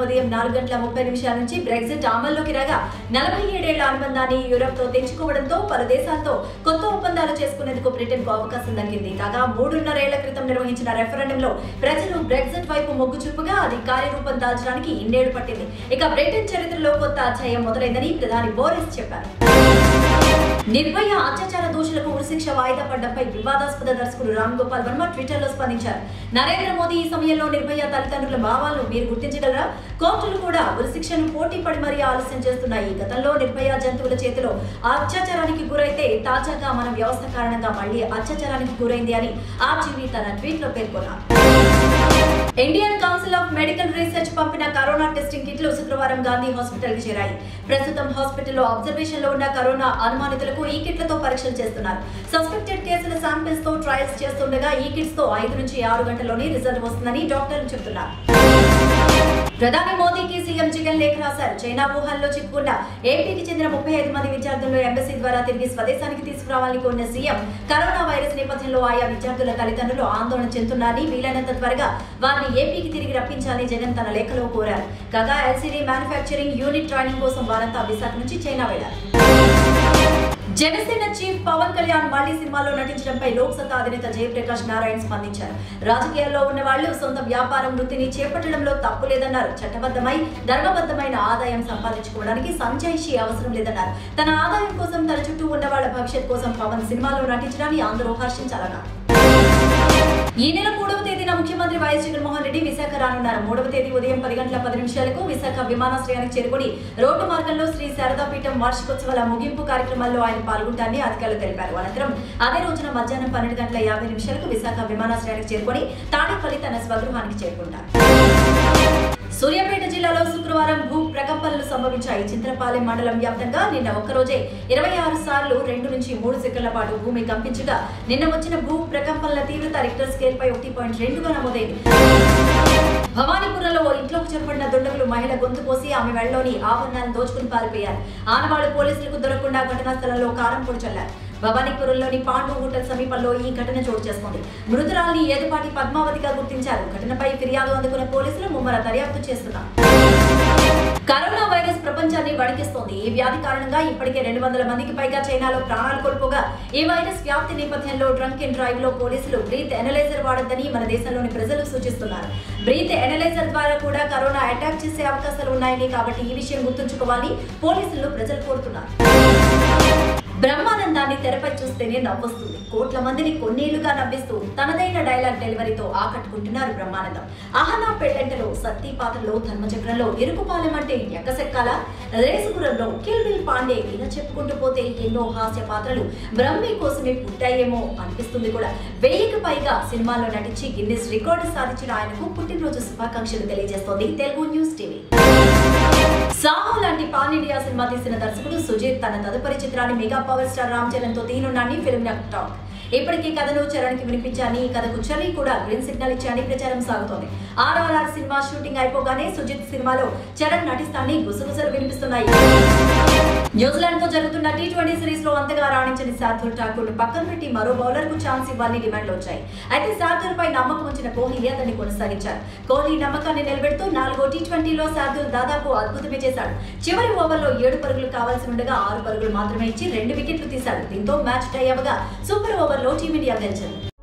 ఉదయం నాలుగు గంటల ముప్పై నిమిషాల నుంచి బ్రెగ్జిట్ అమల్లోకి రాగా నలభై ఏడేళ్ల అనుబంధాన్ని యూరప్ తో తెంచుకోవడంతో పలు దేశాలతో కొత్త ఒప్పందాలు చేసుకునేందుకు బ్రిటన్ కు అవకాశం దక్కింది కాగా మూడున్నరేళ్ల క్రితం నిర్వహించిన రెఫరెండంలో ప్రజలు బ్రెగ్జిట్ వైపు మొగ్గు చూపుగా అది కార్యరూపం దాల్చడానికి ఇన్నేళ్లు పట్టింది ఇక బ్రిటన్ చరిత్రలో కొత్త అధ్యాయం మొదలైందని ప్రధాని బోరిస్ చెప్పారు నిర్భయ అత్యాచార దోషులకు ఉరిశిక్ష వాయిదా పడ్డంపై వివాదాస్పద దర్శకుడు రామ్ గోపాల్ వర్మ ట్విట్టర్ లో స్పందించారు నరేంద్ర మోదీ ఈ సమయంలో నిర్భయ తల్లిదండ్రుల భావాలను మీరు గుర్తించగలరా కోర్టులు కూడా ఉరిశిక్షను పోటీ పడి మరీ ఆలస్యం చేస్తున్నాయి గతంలో నిర్భయ జంతువుల చేతిలో అత్యాచారానికి గురైతే తాజాగా మన వ్యవస్థ కారణంగా మళ్లీ అత్యాచారానికి గురైంది అని ఆర్జీవీ తన ట్వీట్ లో పేర్కొన్నారు Indian council of medical research పంపిన కరోనా టెస్టింగ్ కిట్లు శుక్రవారం గాంధీ హాస్పిటల్ కి చేరాయి ప్రస్తుతం హాస్పిటల్లో అబ్జర్వేషన్ లో ఉన్న కరోనా అనుమానితులకు ఈ కిట్లతో పరీక్షలు చేస్తున్నారు సస్పెక్టెడ్ కేసుల శాంపిల్స్ తో ట్రయల్స్ చేస్తుండగా ఈ కిట్స్ తో ఐదు నుంచి ఆరు గంటల్లోనే రిజల్ట్ వస్తుందని డాక్టర్లు చెబుతున్నారు ప్రధాని మోదీకి సీఎం జగన్ లేఖ రాశారు చైనా వుహాన్లో చిక్కుకున్న ఏపీకి చెందిన ముప్పై ఐదు మంది విద్యార్థులను ఎంబసీ ద్వారా తిరిగి స్వదేశానికి తీసుకురావాలని కోరిన సీఎం కరోనా వైరస్ నేపథ్యంలో ఆయా విద్యార్థుల తల్లిదండ్రులు ఆందోళన చెందుతున్నారని వీలైనంత త్వరగా వారిని ఏపీకి తిరిగి రప్పించాలని జగన్ తన లేఖలో కోరారు కాగా ఎల్సీడీ మ్యానుఫ్యాక్చరింగ్ యూనిట్ ట్రైనింగ్ కోసం వారంతా విశాఖ నుంచి చైనా వెళ్లారు జనసేన చీఫ్ పవన్ కళ్యాణ్ మళ్లీ సినిమాలో నటించడంపై లోక్సత్తా అధినేత జయప్రకాష్ నారాయణ స్పందించారు రాజకీయాల్లో ఉన్న వాళ్ళు సొంత వ్యాపారం వృత్తిని చేపట్టడంలో తప్పు లేదన్నారు చట్టబద్ధమై ధర్మబద్ధమైన ఆదాయం సంపాదించుకోవడానికి సంజాయిషి అవసరం లేదన్నారు తన ఆదాయం కోసం తన చుట్టూ ఉన్న వాళ్ళ భవిష్యత్ కోసం పవన్ సినిమాలో నటించడాన్ని అందరూ హర్షించాలన్నారు ఈ నెల మూడవ తేదీన ముఖ్యమంత్రి వైఎస్ జగన్మోహన్ రెడ్డి విశాఖ రానున్నారు మూడవ తేదీ ఉదయం పది గంటల పది నిమిషాలకు విశాఖ విమానాశ్రయానికి చేరుకుని రోడ్డు మార్గంలో శ్రీ శారదాపీఠం వార్షికోత్సవాల ముగింపు కార్యక్రమాల్లో ఆయన పాల్గొంటారని అధికారులు తెలిపారు అనంతరం అదే రోజున మధ్యాహ్నం పన్నెండు గంటల యాభై నిమిషాలకు విశాఖ విమానాశ్రయానికి చేరుకుని తాడేపల్లి తన స్వగృహానికి చేరుకుంటారు సూర్యాపేట జిల్లాలో శుక్రవారం భూ ప్రకంపనలు సంభవించాయి చింతలపాలెం మండలం వ్యాప్తంగా నిన్న ఒక్కరోజే ఇరవై ఆరు సార్లు రెండు నుంచి మూడు సెకండ్ల పాటు భూమి కంపించగా నిన్న వచ్చిన భూ ప్రకంపనల తీవ్రత రిక్టర్ స్కేల్ పై ఒకటి పాయింట్ రెండుగా నమోదైంది భవానీపురంలో ఓ ఇంట్లోకి చొరబడిన దుండగులు మహిళ గొంతు కోసి ఆమె వెళ్లోని ఆభరణాలను దోచుకుని పారిపోయారు ఆనవాళ్లు పోలీసులకు దొరకకుండా ఘటనా స్థలంలో కారం పొడి చల్లారు భవానీపురంలోని పాండు హోటల్ సమీపంలో ఈ ఘటన చోటు చేసుకుంది మృతురాలిని ఏదుపాటి పద్మావతిగా గుర్తించారు ఘటనపై ఫిర్యాదు అందుకున్న పోలీసులు ముమ్మర దర్యాప్తు చేస్తున్నారు కరోనా వైరస్ ప్రపంచాన్ని వణికిస్తోంది ఈ వ్యాధి కారణంగా ఇప్పటికే రెండు వందల మందికి పైగా చైనాలో ప్రాణాలు కోల్పోగా ఈ వైరస్ వ్యాప్తి నేపథ్యంలో డ్రంక్ అండ్ డ్రైవ్ లో పోలీసులు బ్రీత్ ఎనలైజర్ వాడొద్దని మన దేశంలోని ప్రజలు సూచిస్తున్నారు బ్రీత్ ఎనలైజర్ ద్వారా కూడా కరోనా అటాక్ చేసే అవకాశాలు ఉన్నాయని కాబట్టి ఈ విషయం గుర్తుంచుకోవాలని పోలీసులు ప్రజలు కోరుతున్నారు బ్రహ్మానందాన్ని తెరపై చూస్తేనే నవ్వొస్తుంది కోట్ల మందిని కొన్నేళ్లుగా నవ్విస్తూ తనదైన డైలాగ్ డెలివరీతో ఆకట్టుకుంటున్నారు బ్రహ్మానందం అహనా పెళ్ళంటలో సత్తి పాత్రలో ధర్మచక్రంలో ఇరుకుపాలెం అంటే ఎక్కసెక్కాల రేసుగురంలో కిల్ బిల్ పాండే ఇలా చెప్పుకుంటూ పోతే ఎన్నో హాస్య పాత్రలు బ్రహ్మి కోసమే పుట్టాయేమో అనిపిస్తుంది కూడా వెయ్యికి పైగా సినిమాల్లో నటించి గిన్నిస్ రికార్డు సాధించిన ఆయనకు పుట్టినరోజు శుభాకాంక్షలు తెలియజేస్తోంది తెలుగు న్యూస్ టీవీ సాహో లాంటి పాన్ ఇండియా సినిమా తీసిన దర్శకుడు సుజిత్ తన తదుపరి చిత్రాన్ని mega power star Ram Charan తో తీనున్నాన్ని ఫిల్మ్ టాక్ ఇప్పటికీ కథను చరణ్ కి వినిపించాని ఈ కథకు చర్రీ కూడా గ్రీన్ సిగ్నల్ ఇచ్చాని ప్రచారం సాగుతోంది ఆర్ఆర్ఆర్ సినిమా షూటింగ్ అయిపోగానే సుజిత్ సినిమాలో చరణ్ నటిస్తాన్ని గుసగుసలు వినిపిస్తున్నాయి న్యూజిలాండ్ తో జరుగుతున్న టీ ట్వంటీ సిరీస్ లో అంతగా రాణించని శార్దుల్ ఠాకూర్ పక్కన పెట్టి మరో బౌలర్ కు ఛాన్స్ ఇవ్వాలని డిమాండ్లు వచ్చాయి అయితే శార్దుల్ పై నమ్మకం ఉంచిన కోహ్లీ అతన్ని కొనసాగించారు కోహ్లీ నమ్మకాన్ని నిలబెడుతూ నాలుగో టీ ట్వంటీలో శార్దుల్ దాదాపు అద్భుతమే చేశాడు చివరి ఓవర్లో ఏడు పరుగులు కావాల్సి ఉండగా ఆరు పరుగులు మాత్రమే ఇచ్చి రెండు వికెట్లు తీశాడు దీంతో మ్యాచ్ టై అవ్వగా సూపర్ ఓవర్లో టీమిండియా గెలిచింది